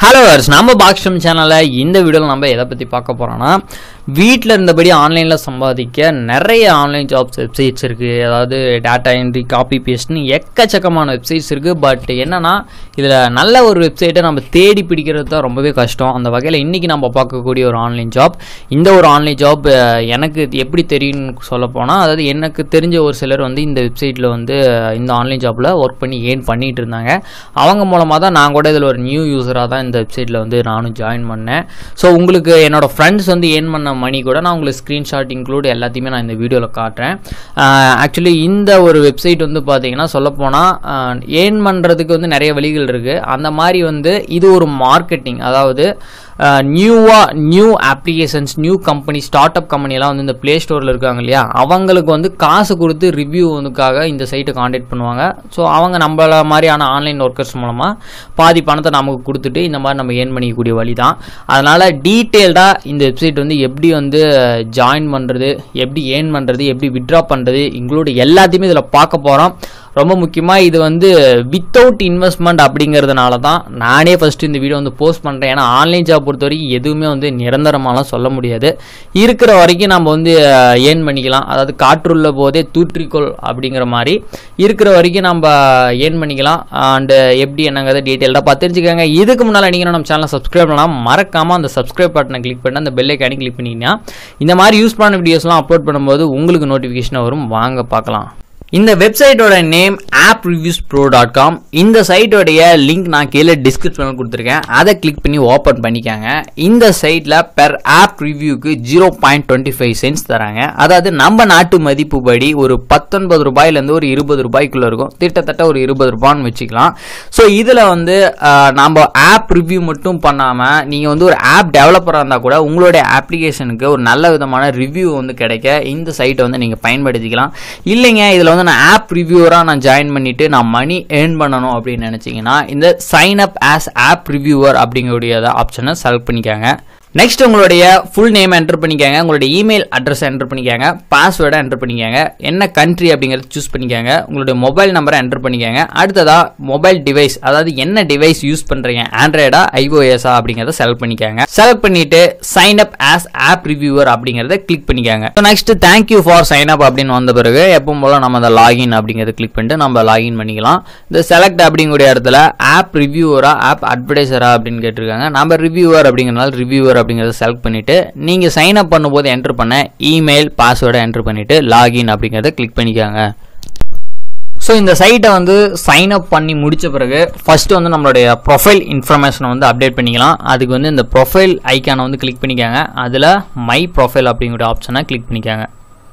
hello verse நம்ம பாக்ஸ்டம் சேனலில் இந்த வீடியோவில் நம்ம எதை பற்றி பார்க்க போகிறோன்னா வீட்டில் இருந்தபடி ஆன்லைனில் சம்பாதிக்க நிறைய ஆன்லைன் ஜாப்ஸ் வெப்சைட்ஸ் இருக்குது அதாவது டேட்டா என்ட்ரி காப்பி பேஸ்ட்னு எக்கச்சக்கமான வெப்சைட்ஸ் இருக்குது பட் என்னென்னா இதில் நல்ல ஒரு வெப்சைட்டை நம்ம தேடி பிடிக்கிறது தான் ரொம்பவே கஷ்டம் அந்த வகையில் இன்றைக்கி நம்ம பார்க்கக்கூடிய ஒரு ஆன்லைன் ஜாப் இந்த ஒரு ஆன்லைன் ஜாப் எனக்கு இது எப்படி தெரியும்னு சொல்ல போனால் அதாவது எனக்கு தெரிஞ்ச ஒரு சிலர் வந்து இந்த வெப்சைட்டில் வந்து இந்த ஆன்லைன் ஜாப்பில் ஒர்க் பண்ணி ஏர்ன் பண்ணிட்டு இருந்தாங்க அவங்க மூலமாக தான் நான் கூட இதில் ஒரு நியூ யூஸராக தான் இந்த வெப்சைட்டில் வந்து நானும் ஜாயின் பண்ணேன் ஸோ உங்களுக்கு என்னோட ஃப்ரெண்ட்ஸ் வந்து ஏர்ன் பண்ண மணி கூட நான் உங்களுக்கு ஸ்க்ரீன்ஷாட் இன்க்ளூட் எல்லாத்தையுமே நான் இந்த வீடியோவில் காட்டுறேன் ஆக்சுவலி இந்த ஒரு வெப்சைட் வந்து பார்த்தீங்கன்னா சொல்லப்போனால் ஏர்ன் பண்ணுறதுக்கு வந்து நிறைய வழிகள் இருக்குது அந்த மாதிரி வந்து இது ஒரு மார்க்கெட்டிங் அதாவது நியூவாக new applications new company start up கம்பெனியெல்லாம் வந்து இந்த ப்ளே ஸ்டோரில் இருக்காங்க இல்லையா அவங்களுக்கு வந்து காசு கொடுத்து ரிவ்யூ வந்துக்காக இந்த சைட்டை காண்டாக்ட் பண்ணுவாங்க ஸோ அவங்க நம்மள மாதிரியான ஆன்லைன் ஒர்க்கர்ஸ் மூலமாக பாதி பணத்தை நமக்கு கொடுத்துட்டு இந்த மாதிரி நம்ம ஏர்ன் பண்ணிக்கக்கூடிய வழி தான் அதனால் டீட்டெயில்டாக இந்த வெப்சைட் வந்து எப்படி வந்து ஜாயின் பண்ணுறது எப்படி ஏர்ன் பண்ணுறது எப்படி விட்ரா பண்ணுறது இன்க்ளூட் எல்லாத்தையுமே இதில் பார்க்க போகிறோம் ரொம்ப முக்கியமாக இது வந்து வித்தவுட் இன்வெஸ்ட்மெண்ட் அப்படிங்கிறதுனால தான் நானே ஃபஸ்ட்டு இந்த வீடியோ வந்து போஸ்ட் பண்ணுறேன் ஏன்னா ஆன்லைன் ஜாப் பொறுத்த வரைக்கும் எதுவுமே வந்து நிரந்தரமாலாம் சொல்ல முடியாது இருக்கிற வரைக்கும் நம்ம வந்து ஏர்ன் பண்ணிக்கலாம் அதாவது காற்றுள்ள போதே தூற்றிக்கொள் அப்படிங்கிற மாதிரி இருக்கிற வரைக்கும் நம்ம ஏர்ன் பண்ணிக்கலாம் அண்டு எப்படி என்னங்கிறத டீட்டெயில்டாக பார்த்து தெரிஞ்சுக்கோங்க இதுக்கு முன்னால் நீங்கள் நம்ம சேனலை சப்ஸ்கிரைப் பண்ணலாம் மறக்காமல் அந்த சப்ஸ்கிரைப் பட்டனை கிளிக் பண்ணி அந்த பெல் ஐக்கானி கிளிக் பண்ணிங்கன்னா இந்த மாதிரி யூஸ் பண்ண வீடியோஸ்லாம் அப்லோட் பண்ணும்போது உங்களுக்கு நோட்டிஃபிகேஷன் வரும் வாங்க பார்க்கலாம் இந்த வெப்சைட்டோட name app reviews pro dot com இந்த சைட்டோடைய லிங்க் நான் கீழே டிஸ்கிரிப்ஷனில் கொடுத்துருக்கேன் அதை கிளிக் பண்ணி ஓப்பன் பண்ணிக்காங்க இந்த சைட்டில் பெர் ஆப் ரிவ்யூக்கு zero point twenty five cents தராங்க அதாவது நம்ம நாட்டு மதிப்புப்படி ஒரு பத்தொன்பது ரூபாயிலேருந்து ஒரு இருபது ரூபாய்க்குள்ளே இருக்கும் கிட்டத்தட்ட ஒரு இருபது ரூபான்னு வச்சுக்கலாம் ஸோ இதில் வந்து நம்ம ஆப் ரிவ்யூ மட்டும் பண்ணாமல் நீங்கள் வந்து ஒரு ஆப் டெவலப்பராக இருந்தால் கூட உங்களுடைய அப்ளிகேஷனுக்கு ஒரு நல்ல விதமான ரிவ்யூ வந்து கிடைக்க இந்த சைட்டை வந்து நீங்கள் பயன்படுத்திக்கலாம் இல்லைங்க இதில் வந்து நான் ஆப் ரிவ்யூவராக நான் ஜாயின் பண்ணிவிட்டு நான் மணி ஏர்ன் பண்ணணும் அப்படின்னு நினச்சிங்கன்னா இந்த sign up as app reviewer அப்படிங்கக்கூடிய ஆப்ஷனை செலக்ட் பண்ணிக்காங்க நெக்ஸ்ட் உங்களுடைய ஃபுல் நேம் என்டர் பண்ணிக்கோங்க உங்களுடைய இமெயில் அட்ரஸ் என்டர் பண்ணிக்கோங்க பாஸ்வேர்டை என்டர் பண்ணிக்கோங்க என்ன கண்ட்ரி அப்படிங்கிறத சூஸ் பண்ணிக்கோங்க உங்களுடைய மொபைல் நம்பரை என்டர் பண்ணிக்கோங்க அடுத்ததாக மொபைல் டிவைஸ் அதாவது என்ன டிவைஸ் யூஸ் பண்ணுறீங்க ஆண்ட்ராய்டா ஐஓஎஸா அப்படிங்கிறத செலக்ட் பண்ணிக்கோங்க செலக்ட் பண்ணிட்டு sign up as app reviewer அப்படிங்கிறத கிளிக் பண்ணிக்கோங்க so next thank you for sign up அப்படின்னு வந்த பிறகு எப்பவும் போல நம்ம அந்த லாகின் அப்படிங்கிறத கிளிக் பண்ணிட்டு நம்ம லாகின் பண்ணிக்கலாம் இந்த செலக்ட் அப்படிங்கக்கூடிய இடத்துல ஆப் ரிவ்யூவரா ஆப் அட்வர்டைசரா அப்படின்னு கேட்டிருக்காங்க நம்ம ரிவ்யூவர் அப்படிங்கிறனால ரிவ்யூவர் அப்படிங்கிறத செலக்ட் பண்ணிவிட்டு நீங்கள் சைன் அப் பண்ணும்போது என்டர் பண்ண இமெயில் பாஸ்வேர்டை என்டர் பண்ணிவிட்டு லாகின் அப்படிங்கிறத கிளிக் பண்ணிக்காங்க ஸோ இந்த சைட்டை வந்து சைன் அப் பண்ணி முடித்த பிறகு ஃபஸ்ட்டு வந்து நம்மளுடைய ப்ரொஃபைல் இன்ஃபர்மேஷனை வந்து அப்டேட் பண்ணிக்கலாம் அதுக்கு வந்து இந்த ப்ரொஃபைல் ஐக்கானை வந்து கிளிக் பண்ணிக்காங்க அதில் மை ப்ரொஃபைல் அப்படிங்கிற ஆப்ஷனை கிளிக் பண்ணிக்காங்க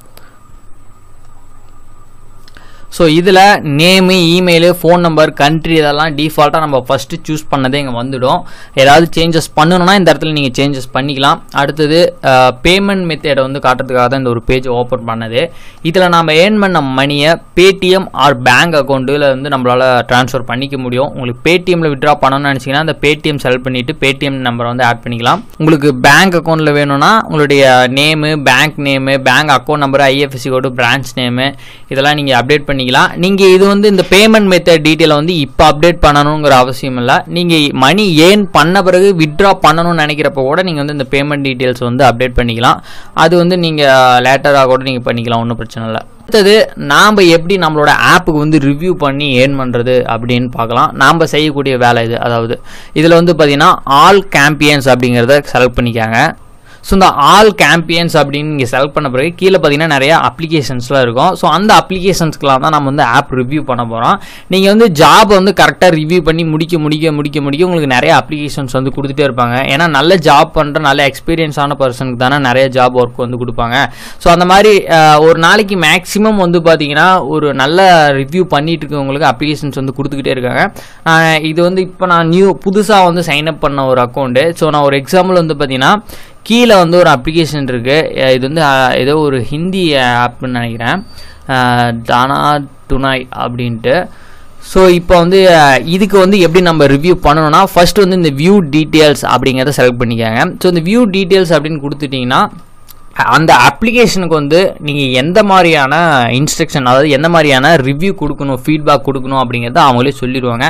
ஸோ இதில் name email phone number country இதெல்லாம் டிஃபால்ட்டாக நம்ம ஃபஸ்ட்டு சூஸ் பண்ணதே இங்கே வந்துடும் ஏதாவது சேஞ்சஸ் பண்ணணும்னா இந்த இடத்துல நீங்கள் சேஞ்சஸ் பண்ணிக்கலாம் அடுத்தது பேமெண்ட் மெத்தேடை வந்து காட்டுறதுக்காக தான் இந்த ஒரு பேஜ் ஓப்பன் பண்ணது இதில் நம்ம ஏர்ன் பண்ண மணியை பேடிஎம் ஆர் பேங்க் அக்கௌண்ட்டில் வந்து நம்மளால் ட்ரான்ஸ்ஃபர் பண்ணிக்க முடியும் உங்களுக்கு பேடிஎம்மில் விட்ரா பண்ணணும்னு நினச்சிங்கன்னா அந்த பேடிஎம் செலக்ட் பண்ணிவிட்டு பேடிஎம் நம்பரை வந்து ஆட் பண்ணிக்கலாம் உங்களுக்கு பேங்க் அக்கௌண்ட்டில் வேணும்னா உங்களுடைய name bank name bank account number IFSC code branch name இதெல்லாம் நீங்கள் அப்டேட் பண்ணி பண்ணிக்கலாம் நீங்கள் இது வந்து இந்த பேமெண்ட் மெத்தட் டீட்டெயிலை வந்து இப்போ அப்டேட் பண்ணணுங்கிற அவசியம் இல்லை நீங்கள் மணி ஏன் பண்ண பிறகு வித்ட்ரா பண்ணணும்னு நினைக்கிறப்ப கூட நீங்கள் வந்து இந்த பேமெண்ட் டீட்டெயில்ஸ் வந்து அப்டேட் பண்ணிக்கலாம் அது வந்து நீங்கள் லேட்டராக கூட நீங்கள் பண்ணிக்கலாம் ஒன்றும் பிரச்சனை இல்லை அடுத்தது நாம் எப்படி நம்மளோட ஆப்புக்கு வந்து ரிவ்யூ பண்ணி ஏர்ன் பண்ணுறது அப்படின்னு பார்க்கலாம் நாம் செய்யக்கூடிய வேலை இது அதாவது இதில் வந்து பார்த்தீங்கன்னா ஆல் கேம்பியன்ஸ் அப்படிங்கிறத செலக்ட் பண்ணிக்காங்க ஸோ இந்த ஆல் கேம்பியன்ஸ் அப்படின்னு நீங்கள் செலக்ட் பண்ண பிறகு கீழே பார்த்தீங்கன்னா நிறைய அப்ளிகேஷன்ஸ்லாம் இருக்கும் ஸோ அந்த அப்ளிகேஷன்ஸ்க்கெலாம் தான் நம்ம வந்து ஆப் ரிவ்யூ பண்ண போகிறோம் நீங்கள் வந்து ஜாப் வந்து கரெக்டாக ரிவ்யூ பண்ணி முடிக்க முடிக்க முடிக்க முடிக்க உங்களுக்கு நிறைய அப்ளிகேஷன்ஸ் வந்து கொடுத்துட்டே இருப்பாங்க ஏன்னா நல்ல ஜாப் பண்ணுற நல்ல எக்ஸ்பீரியன்ஸான பர்சனுக்கு தானே நிறைய ஜாப் ஒர்க் வந்து கொடுப்பாங்க ஸோ அந்த மாதிரி ஒரு நாளைக்கு மேக்ஸிமம் வந்து பார்த்தீங்கன்னா ஒரு நல்ல ரிவ்யூ பண்ணிட்டு இருக்கவங்களுக்கு அப்ளிகேஷன்ஸ் வந்து கொடுத்துக்கிட்டே இருக்காங்க இது வந்து இப்போ நான் நியூ புதுசாக வந்து சைன் அப் பண்ண ஒரு அக்கௌண்ட்டு ஸோ நான் ஒரு எக்ஸாம்பிள் வந்து பார்த்தீங்கன்னா கீழே வந்து ஒரு அப்ளிகேஷன் இருக்குது இது வந்து ஏதோ ஒரு ஹிந்தி ஆப்னு நினைக்கிறேன் தானா துனாய் அப்படின்ட்டு ஸோ இப்போ வந்து இதுக்கு வந்து எப்படி நம்ம ரிவ்யூ பண்ணணும்னா ஃபர்ஸ்ட் வந்து இந்த வியூ டீட்டெயில்ஸ் அப்படிங்கிறத செலக்ட் பண்ணிக்காங்க ஸோ இந்த வியூ டீட்டெயில்ஸ் அப்படின்னு கொடுத்துட்டிங்கன்னா அந்த அப்ளிகேஷனுக்கு வந்து நீங்கள் எந்த மாதிரியான இன்ஸ்ட்ரக்ஷன் அதாவது எந்த மாதிரியான ரிவ்யூ கொடுக்கணும் ஃபீட்பேக் கொடுக்கணும் அப்படிங்கிறத அவங்களே சொல்லிடுவாங்க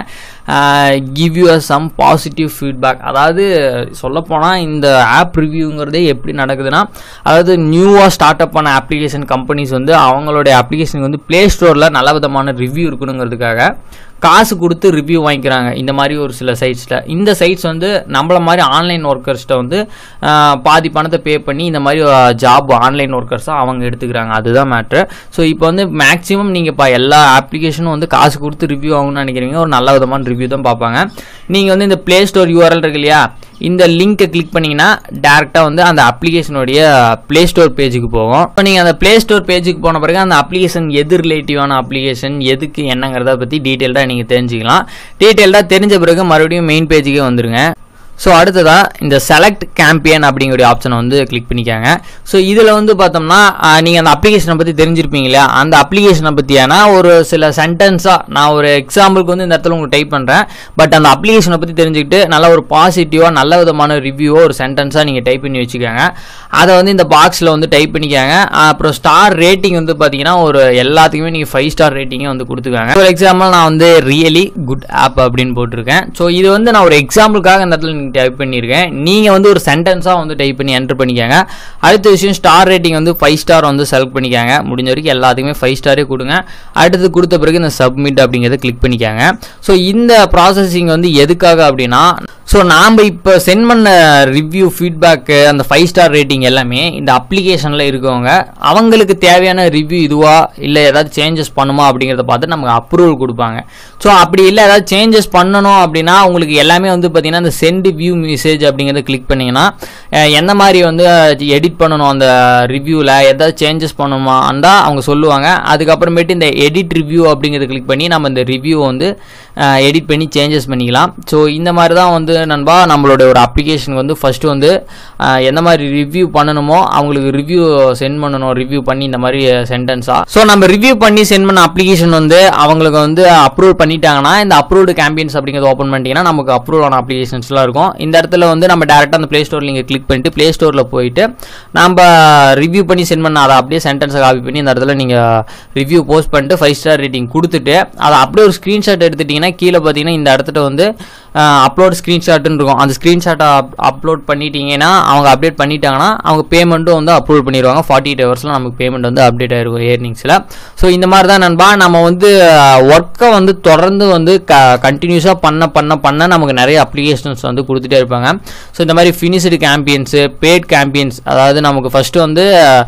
give you some positive feedback அதாவது சொல்லப்போனால் இந்த ஆப் ரிவ்யூங்கிறதே எப்படி நடக்குதுன்னா அதாவது நியூவாக ஸ்டார்ட் அப் பண்ண அப்ளிகேஷன் கம்பெனிஸ் வந்து அவங்களுடைய அப்ளிகேஷனுக்கு வந்து ப்ளே ஸ்டோரில் நல்ல விதமான ரிவ்யூ இருக்கணுங்கிறதுக்காக காசு கொடுத்து ரிவ்யூ வாங்கிக்கிறாங்க இந்த மாதிரி ஒரு சில சைட்ஸில் இந்த சைட்ஸ் வந்து நம்மள மாதிரி ஆன்லைன் ஒர்க்கர்ஸ்கிட்ட வந்து ஆஹ், பாதி பணத்தை பே பண்ணி இந்த மாதிரி ஜாப் ஆன்லைன் ஒர்க்கர்ஸாக அவங்க எடுத்துக்கிறாங்க அதுதான் மேட்ரு ஸோ இப்போ வந்து மேக்ஸிமம் நீங்கள் இப்போ எல்லா அப்ளிகேஷனும் வந்து காசு கொடுத்து ரிவ்யூ ஆகணும்னு நினைக்கிறீங்க ஒரு நல்ல விதமான ரிவ்யூ தான் பார்ப்பாங்க நீங்கள் வந்து இந்த ப்ளே ஸ்டோர் யூஆர்எல் இருக்கு இல்லையா இந்த லிங்கை கிளிக் பண்ணீங்கன்னா டேரெக்டாக வந்து அந்த அப்ளிகேஷனுடைய ப்ளே ஸ்டோர் பேஜுக்கு போகும் இப்போ நீங்கள் அந்த ப்ளே ஸ்டோர் பேஜுக்கு போன பிறகு அந்த அப்ளிகேஷன் எது ரிலேட்டிவான அப்ளிகேஷன் எதுக்கு என்னங்கிறத பற்றி டீட்டெயில்டாக நீங்கள் தெரிஞ்சுக்கலாம் டீட்டெயில்டாக தெரிஞ்ச பிறகு மறுபடியும் மெயின் பேஜுக்கே வந்துருங்க ஸோ அடுத்ததாக இந்த செலக்ட் கேம்பியன் அப்படிங்கிற ஆப்ஷனை வந்து கிளிக் பண்ணிக்காங்க ஸோ இதில் வந்து பார்த்தோம்னா நீங்கள் அந்த அப்ளிகேஷனை பற்றி தெரிஞ்சிருப்பீங்க இல்லையா அந்த அப்ளிகேஷனை பற்றியான ஒரு சில சென்டென்ஸாக நான் ஒரு எக்ஸாம்பிளுக்கு வந்து இந்த இடத்துல உங்களுக்கு டைப் பண்ணுறேன் பட் அந்த அப்ளிகேஷனை பற்றி தெரிஞ்சுக்கிட்டு நல்ல ஒரு பாசிட்டிவாக நல்ல விதமான ரிவ்யூவோ ஒரு சென்டென்ஸாக நீங்கள் டைப் பண்ணி வச்சுக்கோங்க அதை வந்து இந்த பாக்ஸில் வந்து டைப் பண்ணிக்காங்க அப்புறம் ஸ்டார் ரேட்டிங் வந்து பார்த்தீங்கன்னா ஒரு எல்லாத்துக்குமே நீங்கள் ஃபைவ் ஸ்டார் ரேட்டிங்கே வந்து கொடுத்துக்காங்க ஒரு எக்ஸாம்பிள் நான் வந்து ரியலி குட் ஆப் அப்படின்னு போட்டிருக்கேன் ஸோ இது வந்து நான் ஒரு எக்ஸாம்பிளுக்காக இந்த இடத்துல நீங்கள் டைப் பண்ணியிருக்கேன் நீங்கள் வந்து ஒரு சென்டென்ஸாக வந்து டைப் பண்ணி என்டர் பண்ணிக்கோங்க அடுத்த விஷயம் ஸ்டார் ரேட்டிங் வந்து ஃபைவ் ஸ்டார் வந்து செலக்ட் பண்ணிக்கோங்க முடிஞ்ச வரைக்கும் எல்லாத்துக்குமே ஃபைவ் ஸ்டாரே கொடுங்க அடுத்து கொடுத்த பிறகு இந்த சப்மிட் அப்படிங்கிறத கிளிக் பண்ணிக்கோங்க ஸோ இந்த ப்ராசஸிங் வந்து எதுக்காக அப்படின்னா ஸோ நாம் இப்போ சென்ட் பண்ண ரிவ்யூ ஃபீட்பேக்கு அந்த ஃபைவ் ஸ்டார் ரேட்டிங் எல்லாமே இந்த அப்ளிகேஷனில் இருக்கவங்க அவங்களுக்கு தேவையான ரிவ்யூ இதுவா இல்லை ஏதாவது சேஞ்சஸ் பண்ணுமா அப்படிங்கிறத பார்த்து நமக்கு அப்ரூவல் கொடுப்பாங்க ஸோ அப்படி இல்லை ஏதாவது சேஞ்சஸ் பண்ணணும் அப்படின்னா உங்களுக்கு எல்லாமே வந்து பார்த்தீங்கன்னா இந்த சென்ட் வியூ மெசேஜ் அப்படிங்கிறத கிளிக் பண்ணிங்கன்னா அஹ், எந்த மாதிரி வந்து எடிட் பண்ணணும் அந்த ரிவ்யூவில் ஏதாவது சேஞ்சஸ் பண்ணணுமா இருந்தால் அவங்க சொல்லுவாங்க அதுக்கப்புறமேட்டு இந்த எடிட் ரிவ்யூ அப்படிங்கிறத கிளிக் பண்ணி நம்ம இந்த ரிவ்யூ வந்து எடிட் பண்ணி சேஞ்சஸ் பண்ணிக்கலாம் ஸோ இந்த மாதிரி தான் வந்து நண்பா நம்மளோட ஒரு அப்ளிகேஷனுக்கு வந்து ஃபஸ்ட்டு வந்து அஹ், எந்த மாதிரி ரிவ்யூ பண்ணணுமோ அவங்களுக்கு ரிவ்யூ சென்ட் பண்ணணும் ரிவ்யூ பண்ணி இந்த மாதிரி சென்டென்ஸாக ஸோ நம்ம ரிவ்யூ பண்ணி சென்ட் பண்ண அப்ளிகேஷன் வந்து அவங்களுக்கு வந்து அப்ரூவ் பண்ணிட்டாங்கன்னா இந்த அப்ரூவ்டு கேம்பெயின்ஸ் அப்படிங்கிறத ஓப்பன் பண்ணிட்டீங்கன்னா நமக்கு அப்ரூவ் ஆன அப்ளிகேஷன்ஸ்லாம் இருக்கும் இந்த இடத்துல வந்து நம்ம டேரெக்டாக அந்த ப்ளே ஸ்டோர் நீங்கள் கிளிக் பண்ணிட்டு ப்ளே ஸ்டோரில் போயிட்டு நம்ம ரிவ்யூ பண்ணி சென்ட் பண்ண அதை அப்படியே சென்டென்ஸை காப்பி பண்ணி இந்த இடத்துல நீங்கள் ரிவ்யூ போஸ்ட் பண்ணிட்டு ஃபைவ் ஸ்டார் ரேட்டிங் கொடுத்துட்டு அதை அப்படியே ஒரு ஸ்க்ரீன்ஷாட் எடுத்துட்டிங்கன்னா கீழே பார்த்தீங்கன்னா இந்த இடத்துல வந்து அப்லோட் ஸ்க்ரீன்ஷாட்னு இருக்கும் அந்த ஸ்க்ரீன்ஷாட்டை அப்லோட் பண்ணிட்டீங்கன்னா அவங்க அப்டேட் பண்ணிட்டாங்கன்னா அவங்க பேமெண்ட்டும் வந்து அப்ரூவல் பண்ணிடுவாங்க ஃபார்ட்டி எயிட் ஹவர்ஸில் நமக்கு பேமெண்ட் வந்து அப்டேட் ஆயிருக்கும் ஏர்னிங்ஸில் ஸோ இந்த மாதிரி தான் நண்பா நம்ம வந்து ஒர்க்கை வந்து தொடர்ந்து வந்து க கண்டினியூஸாக பண்ண பண்ண பண்ண நமக்கு நிறைய அப்ளிகேஷன்ஸ் வந்து கொடுத்துட்டே இருப்பாங்க ஸோ இந்த மாதிரி ஃபினிஷ்டு கேம்பியன்ஸு பேட் கேம்பியன்ஸ் அதாவது நமக்கு ஃபஸ்ட்டு வந்து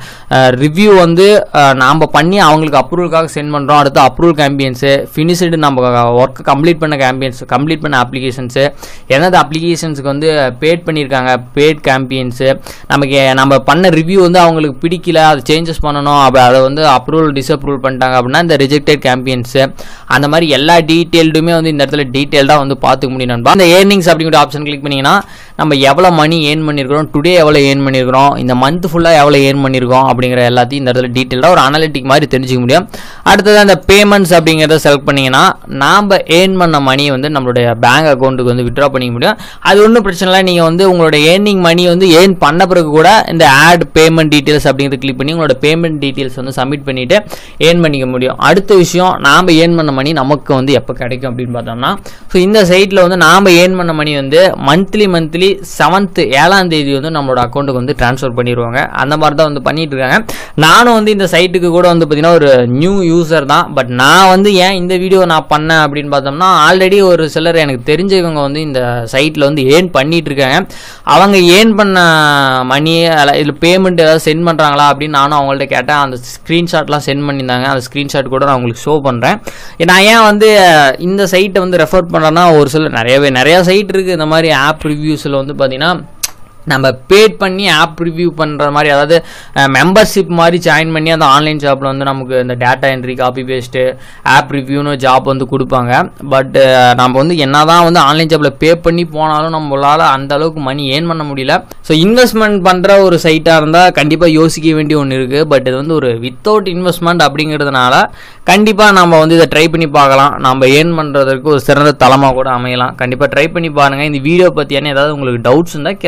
ரிவ்யூ வந்து நாம் பண்ணி அவங்களுக்கு அப்ரூவலுக்காக சென்ட் பண்ணுறோம் அடுத்து அப்ரூவல் கேம்பியன்ஸு ஃபினிஷ்டு நம்ம ஒர்க் கம்ப்ளீட் பண்ண கேம்பியன்ஸ் கம்ப்ளீட் பண்ண அப்ளிகேஷன்ஸு எந்தெந்த அப்ளிகேஷன்ஸுக்கு வந்து பேட் பண்ணியிருக்காங்க பேட் கேம்பியன்ஸு நமக்கு நம்ம பண்ண ரிவ்யூ வந்து அவங்களுக்கு பிடிக்கல அதை சேஞ்சஸ் பண்ணணும் அப்படி அதை வந்து அப்ரூவல் டிஸ்அப்ரூவல் பண்ணிட்டாங்க அப்படின்னா இந்த ரிஜெக்டட் கேம்பியன்ஸு அந்த மாதிரி எல்லா டீட்டெயில்டுமே வந்து இந்த இடத்துல டீட்டெயில்டாக வந்து பார்த்துக்க முடியும் நண்பா இந்த ஏர்னிங்ஸ் அப்படிங்கிற ஆப்ஷன் கிளிக் பண்ணிங்கன்னா நம்ம எவ்வளோ மணி ஏர்ன் பண்ணியிருக்கிறோம் டுடே எவ்வளோ ஏர்ன் பண்ணியிருக்கிறோம் இந்த மந்த் ஃபுல்லாக எவ்வளோ ஏர்ன் பண்ணியிருக்கோம் அப்படிங்கிற எல்லாத்தையும் இந்த இடத்துல டீட்டெயிலாக ஒரு அனாலிட்டிக் மாதிரி தெரிஞ்சுக்க முடியும் அடுத்தது அந்த பேமெண்ட்ஸ் அப்படிங்கிறத செலக்ட் பண்ணிங்கன்னா நாம் ஏர்ன் பண்ண மணி வந்து நம்மளுடைய பேங்க் அக்கௌண்ட்டுக்கு வந்து விட்ரா பண்ணிக்க முடியும் அது ஒன்றும் பிரச்சனை இல்லை நீங்கள் வந்து உங்களோட ஏர்னிங் மணி வந்து ஏர்ன் பண்ண பிறகு கூட இந்த ஆட் பேமெண்ட் டீட்டெயில்ஸ் அப்படிங்கிறத கிளிக் பண்ணி உங்களோட பேமெண்ட் டீட்டெயில்ஸ் வந்து சப்மிட் பண்ணிவிட்டு ஏர்ன் பண்ணிக்க முடியும் அடுத்த விஷயம் நாம் ஏர்ன் பண்ண மணி நமக்கு வந்து எப்போ கிடைக்கும் அப்படின்னு பார்த்தோம்னா ஸோ இந்த சைட்டில் வந்து நாம் ஏர்ன் பண்ண மணி வந்து மந்த்லி மந்த்லி செவன்த் ஏழாம் தேதி வந்து நம்மளோட அக்கௌண்ட்டுக்கு வந்து ட்ரான்ஸ்ஃபர் பண்ணிடுவாங்க அந்த மாதிரி தான் வந்து பண்ணிட்டு இருக்காங்க நானும் வந்து இந்த சைட்டுக்கு கூட வந்து பார்த்தீங்கன்னா ஒரு நியூ யூசர் தான் பட் நான் வந்து ஏன் இந்த வீடியோ நான் பண்ணேன் அப்படின்னு பார்த்தோம்னா ஆல்ரெடி ஒரு சிலர் எனக்கு தெரிஞ்சவங்க வந்து இந்த சைட்டில் வந்து ஏர்ன் பண்ணிட்டு இருக்காங்க அவங்க ஏர்ன் பண்ண மணி இதில் பேமெண்ட் ஏதாவது சென்ட் பண்ணுறாங்களா அப்படின்னு நானும் அவங்கள்ட்ட கேட்டேன் அந்த ஸ்க்ரீன்ஷாட்லாம் சென்ட் பண்ணியிருந்தாங்க அந்த ஸ்க்ரீன்ஷாட் கூட நான் உங்களுக்கு ஷோ பண்ணுறேன் நான் ஏன் வந்து இந்த சைட்டை வந்து ரெஃபர் பண்ணுறேன்னா ஒரு சில நிறையவே நிறையா சைட் இருக்குது இந்த மாதிரி ஆப் ரிவ்யூஸில் வந்து பார்த்தீங்கன்னா நம்ம பேட் பண்ணி ஆப் ரிவ்யூ பண்ணுற மாதிரி அதாவது மெம்பர்ஷிப் மாதிரி ஜாயின் பண்ணி அந்த ஆன்லைன் ஜாப்பில் வந்து நமக்கு இந்த data entry copy paste app ரிவ்யூன்னு ஜாப் வந்து கொடுப்பாங்க பட் நம்ம வந்து என்ன தான் வந்து ஆன்லைன் ஜாப்பில் பே பண்ணி போனாலும் நம்மளால் அந்த அளவுக்கு மணி ஏர்ன் பண்ண முடியல ஸோ இன்வெஸ்ட்மெண்ட் பண்ணுற ஒரு சைட்டாக இருந்தால் கண்டிப்பாக யோசிக்க வேண்டிய ஒன்று இருக்குது பட் இது வந்து ஒரு வித்தவுட் இன்வெஸ்ட்மெண்ட் அப்படிங்கிறதுனால கண்டிப்பாக நம்ம வந்து இதை ட்ரை பண்ணி பார்க்கலாம் நம்ம ஏர்ன் பண்ணுறதுக்கு ஒரு சிறந்த தளமாக கூட அமையலாம் கண்டிப்பாக ட்ரை பண்ணி பாருங்கள் இந்த வீடியோ பற்றியான ஏதாவது உங்களுக்கு டவுட்ஸ் இருந்தால் கீழே கமெண்ட்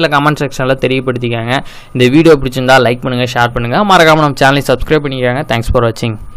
செக்ஷனில் தெரியப்படுத்திக்காங்க இந்த வீடியோ பிடிச்சிருந்தா லைக் பண்ணுங்கள் ஷேர் பண்ணுங்கள் மறக்காமல் நம்ம சேனலை சப்ஸ்கிரைப் பண்ணிக்கோங்க தேங்க்ஸ் ஃபார் வாட்சிங்